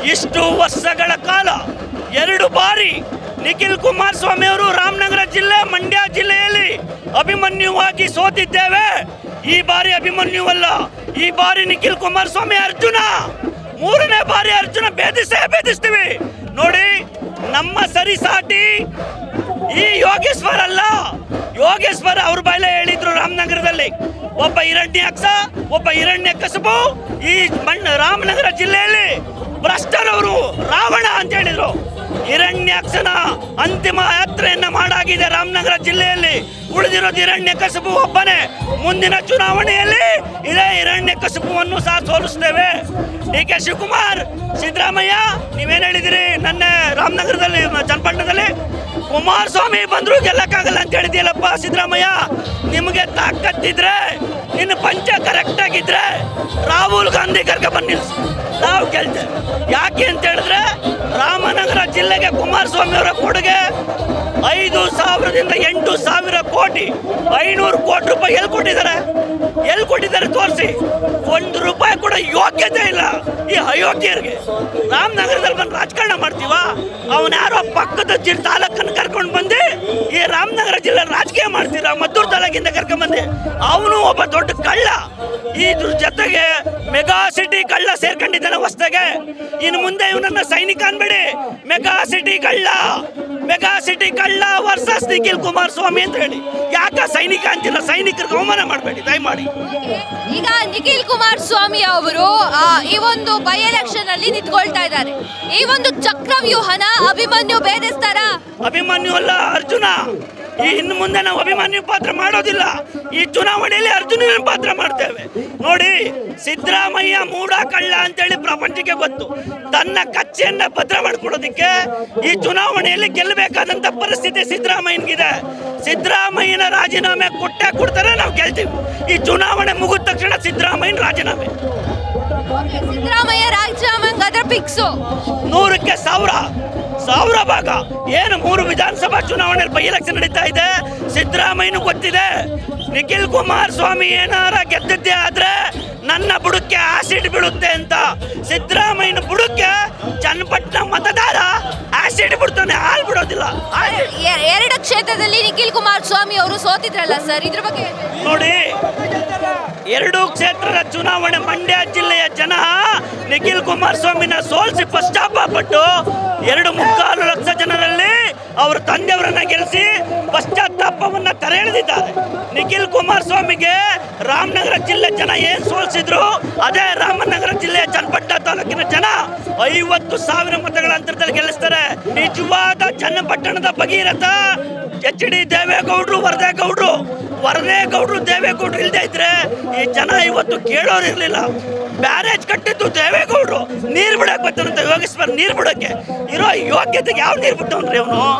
ಇಷ್ಟು ವರ್ಷಗಳ ಕಾಲ ಎರಡು ಬಾರಿ ನಿಖಿಲ್ ಕುಮಾರಸ್ವಾಮಿ ಅವರು ರಾಮನಗರ ಜಿಲ್ಲೆ ಮಂಡ್ಯ ಜಿಲ್ಲೆಯಲ್ಲಿ ಅಭಿಮನ್ಯುವಾಗಿ ಸೋತಿದ್ದೇವೆ ಈ ಬಾರಿ ಅಭಿಮನ್ಯುವಲ್ಲ ಈ ಬಾರಿ ನಿಖಿಲ್ ಕುಮಾರಸ್ವಾಮಿ ಅರ್ಜುನ ಮೂರನೇ ಬಾರಿ ಅರ್ಜುನ ಭೇದಿಸೇ ಭೇದಿಸ್ತೀವಿ ನೋಡಿ ನಮ್ಮ ಸರಿಸಾಟಿ ಈ ಯೋಗೇಶ್ವರ್ ಅಲ್ಲ ಯೋಗೇಶ್ವರ್ ಅವ್ರ ಬಾಯಲ್ಲೇ ಹೇಳಿದ್ರು ರಾಮನಗರದಲ್ಲಿ ಒಬ್ಬ ಹಿರಣ್ಯಾಕ್ಷ ಒಬ್ಬ ಹಿರಣ್ಯ ಕಸಬು ಈ ಮಣ್ಣ ರಾಮನಗರ ಜಿಲ್ಲೆಯಲ್ಲಿ ಭ್ರಷ್ಟರವರು ರಾವಣ ಅಂತ ಹೇಳಿದ್ರು ಹಿರಣ್ಯಾಕ್ಷನ ಅಂತಿಮ ಯಾತ್ರೆಯನ್ನ ಮಾಡಾಗಿದೆ ರಾಮನಗರ ಜಿಲ್ಲೆಯಲ್ಲಿ ಉಳಿದಿರೋದು ಹಿರಣ್ಯ ಕಸಬು ಒಬ್ಬನೇ ಮುಂದಿನ ಚುನಾವಣೆಯಲ್ಲಿ ಇದೇ ಹಿರಣ್ಯ ಕಸಬುವನ್ನು ಸಹ ಸೋಲಿಸ್ತೇವೆ ಡಿ ಕೆ ಶಿವಕುಮಾರ್ ಸಿದ್ದರಾಮಯ್ಯ ನೀವೇನ್ ಹೇಳಿದಿರಿ ನನ್ನ ರಾಮನಗರದಲ್ಲಿ ಚನ್ನಪಟ್ಟಣದಲ್ಲಿ ಕುಮಾರಸ್ವಾಮಿ ಬಂದ್ರು ಗೆಲ್ಲಕ್ಕಾಗಲ್ಲ ಅಂತ ಹೇಳಿದ್ಯಲ್ಲಪ್ಪ ಸಿದ್ದರಾಮಯ್ಯ ನಿಮಗೆ ತಾಕತ್ತಿದ್ರೆ ನಿನ್ನ ಪಂಚ ಕರೆಕ್ಟ್ ಆಗಿದ್ರೆ ರಾಹುಲ್ ಗಾಂಧಿ ಕರ್ಕ ಬನ್ನಿ ನಾವು ಗೆಲ್ತೇವೆ ಯಾಕೆ ಅಂತ ಹೇಳಿದ್ರೆ ರಾಮನಗರ ಜಿಲ್ಲೆಗೆ ಕುಮಾರಸ್ವಾಮಿ ಅವರ ಕೊಡುಗೆ ಐದು ಸಾವಿರದಿಂದ ಎಂಟು ಸಾವಿರ ಕೋಟಿ ಐನೂರು ಕೋಟಿ ರೂಪಾಯಿ ಎಲ್ಲಿ ಕೊಟ್ಟಿದ್ದಾರೆ ಎಲ್ಲಿ ಕೊಟ್ಟಿದ್ದಾರೆ ತೋರಿಸಿ ಒಂದು ರೂಪಾಯಿ ಕೂಡ ಯೋಗ್ಯತೆ ಇಲ್ಲ ಈ ಅಯೋಗ್ಯರಿಗೆ ರಾಮನಗರದಲ್ಲಿ ಬಂದು ರಾಜಕಾರಣ ಮಾಡ್ತೀವ ಅವನ ಯಾರೋ ಪಕ್ಕದ ಜಿಲ್ಲೆ ತಾಲೂಕನ್ನು ಕರ್ಕೊಂಡು ಬಂದು ಈ ರಾಮನಗರ ಜಿಲ್ಲೆ ರಾಜಕೀಯ ಮಾಡ್ತೀರಾ ಮದ್ದೂರು ತಾಲೂಕಿಂದ ಕರ್ಕೊಂಡ್ ಬಂದು ಅವನು ಒಬ್ಬ ದೊಡ್ಡ ಕಳ್ಳ ಇದ್ರ ಜೊತೆಗೆ ಮೆಗಾ ಸಿಟಿ ಕಳ್ಳ ಸೇರ್ಕೊಂಡಿದ್ದಾನೆ ಹೊಸ್ದಾಗೆ ಇನ್ನು ಮುಂದೆ ಇವನನ್ನ ಸೈನಿಕ ಅನ್ಬೇಡಿ ಮೆಗಾ ಸಿಟಿ ಕಳ್ಳ ಮೆಗಾ ಸಿಟಿ ಕಳ್ಳ ವರ್ಸಸ್ ನಿಖಿಲ್ ಕುಮಾರಸ್ವಾಮಿ ಅಂತ ಹೇಳಿ ಯಾಕ ಸೈನಿಕ ಅಂತಿಲ್ಲ ಸೈನಿಕರಿಗೆ ಅವಮಾನ ಮಾಡಬೇಡಿ ದಯಮಾಡಿ ಈಗ ನಿಖಿಲ್ ಕುಮಾರಸ್ವಾಮಿ ಅವರು ಆ, ಈ ಒಂದು ಬೈ ಎಲೆಕ್ಷನ್ ಅಲ್ಲಿ ನಿಂತ್ಕೊಳ್ತಾ ಇದ್ದಾರೆ ಈ ಒಂದು ಚಕ್ರವ್ಯೂಹನ ಅಭಿಮನ್ಯು ಭೇದಿಸ್ತಾರ ಅಭಿಮನ್ಯು ಅಲ್ಲ ಅರ್ಜುನ ಈ ಇನ್ನು ಮುಂದೆ ನಾವು ಅಭಿಮನ್ಯು ಪಾತ್ರ ಮಾಡೋದಿಲ್ಲ ಈ ಚುನಾವಣೆಯಲ್ಲಿ ಅರ್ಜುನನ ಪಾತ್ರ ಮಾಡ್ತೇವೆ ನೋಡಿ ಸಿದ್ದರಾಮಯ್ಯ ಮೂಡ ಕಳ್ಳ ಅಂತೇಳಿ ಪ್ರಪಂಚಕ್ಕೆ ಗೊತ್ತು ತನ್ನ ಕಚ್ಚೆಯನ್ನ ಭದ್ರ ಮಾಡ್ಕೊಡೋದಿಕ್ಕೆ ಈ ಚುನಾವಣೆಯಲ್ಲಿ ಗೆಲ್ಲಬೇಕಾದಂತ ಪರಿಸ್ಥಿತಿ ಸಿದ್ದರಾಮಯ್ಯನಿಗಿದೆ ಸಿದ್ದರಾಮಯ್ಯನ ರಾಜೀನಾಮೆ ಕೊಟ್ಟೆ ಕೊಡ್ತಾರೆ ನಾವು ಗೆಲ್ತೀವಿ ಈ ಚುನಾವಣೆ ಮುಗಿದ ತಕ್ಷಣ ಸಿದ್ದರಾಮಯ್ಯನ ರಾಜೀನಾಮೆ ಸಿದ್ದರಾಮಯ್ಯ ರಾಜೀನಾಮೆ ಹಂಗಾದ್ರೆ ಫಿಕ್ಸು ನೂರಕ್ಕೆ ಸಾವಿರ ಸಾವಿರ ಭಾಗ ಏನು ಮೂರು ವಿಧಾನಸಭಾ ಚುನಾವಣೆಯಲ್ಲಿ ಬೈ ಎಲೆಕ್ಷನ್ ನಡೀತಾ ಇದೆ ಸಿದ್ದರಾಮಯ್ಯನು ಗೊತ್ತಿದೆ ನಿಖಿಲ್ ಕುಮಾರಸ್ವಾಮಿ ಏನಾರ ಗೆದ್ದದ್ದೇ ಆದ್ರೆ ನನ್ನ ಬುಡಕ್ಕೆ ಆಸಿಡ್ ಬೀಳುತ್ತೆ ಅಂತ ಸಿದ್ದರಾಮಯ್ಯನ ಬುಡಕ್ಕೆ ಚನ್ನಪಟ್ಟಣ ಮತದಾರ ಆಸಿಡ್ ಬಿಡ್ತಾನೆ ಹಾಲ್ ಬಿಡೋದಿಲ್ಲ ಹಾಲ್ ಬಿಡ್- ಎ- ಎರಡು ಕ್ಷೇತ್ರದಲ್ಲಿ ನಿಖಿಲ್ ಕುಮಾರಸ್ವಾಮಿ ಅವರು ಸೋತಿದ್ರಲ್ಲ ಸರ್ ಇದ್ರ ಬಗ್ಗೆ ಏನ್ ಹೇಳ್ತೀರಾ? ನೋಡಿ ಎರಡು ಕ್ಷೇತ್ರದ ಚುನಾವಣೆ ಮಂಡ್ಯ ಜಿಲ್ಲೆಯ ಜನ ನಿಖಿಲ್ ಕುಮಾರಸ್ವಾಮಿನ ಸೋಲಿಸಿ ಪಶ್ಚಾತ್ತಾಪ ಪಟ್ಟು ಎರಡು ಮುಕ್ಕಾಲು ಲಕ್ಷ ಜನರಲ್ಲಿ ಅವರ ತಂದೆಯವರನ್ನ ಗೆಲ್ಲಿಸಿ ಪಶ್ಚಾತ್ತಾಪವನ್ನ ತೆರೆಳೆದಿದ್ದಾರೆ ನಿಖಿಲ್ ಕುಮಾರಸ್ವಾಮಿಗೆ ರಾಮನಗರ ಜಿಲ್ಲೆ ಜನ ಏನ್ ಸೋಲಿಸಿದ್ರು ಅದೇ ರಾಮನಗರ ಜಿಲ್ಲೆಯ ಚನ್ನಪಟ್ಟಣ ತಾಲೂಕಿನ ಜನ ಐವತ್ತು ಸಾವಿರ ಮತಗಳ ಅಂತರದಲ್ಲಿ ಗೆಲ್ಲಿಸ್ತಾರೆ ನಿಜವಾದ ಚನ್ನಪಟ್ಟಣದ ಭಗೀರಥ ಎಚ್ ಡಿ ದೇವೇಗೌಡರು ವರದೇಗೌಡರು ವರದೇಗೌಡರು ದೇವೇಗೌಡರು ಇಲ್ಲದೆ ಇದ್ರೆ ಈ ಜನ ಇವತ್ತು ಕೇಳೋರು ಇರ್ಲಿಲ್ಲ ಬ್ಯಾರೇಜ್ ಕಟ್ಟಿದ್ದು ದೇವೇಗೌಡರು ನೀರು ಬಿಡಕ್ಕೆ ಬರ್ತಾನಂತ ಯೋಗೇಶ್ವರ್ ನೀರು ಬಿಡಕ್ಕೆ ಇರೋ ಯೋಗ್ಯತೆಗೆ ಯಾವ ನೀರು ಬಿಟ್ಟವನ್ರಿ ಅವನು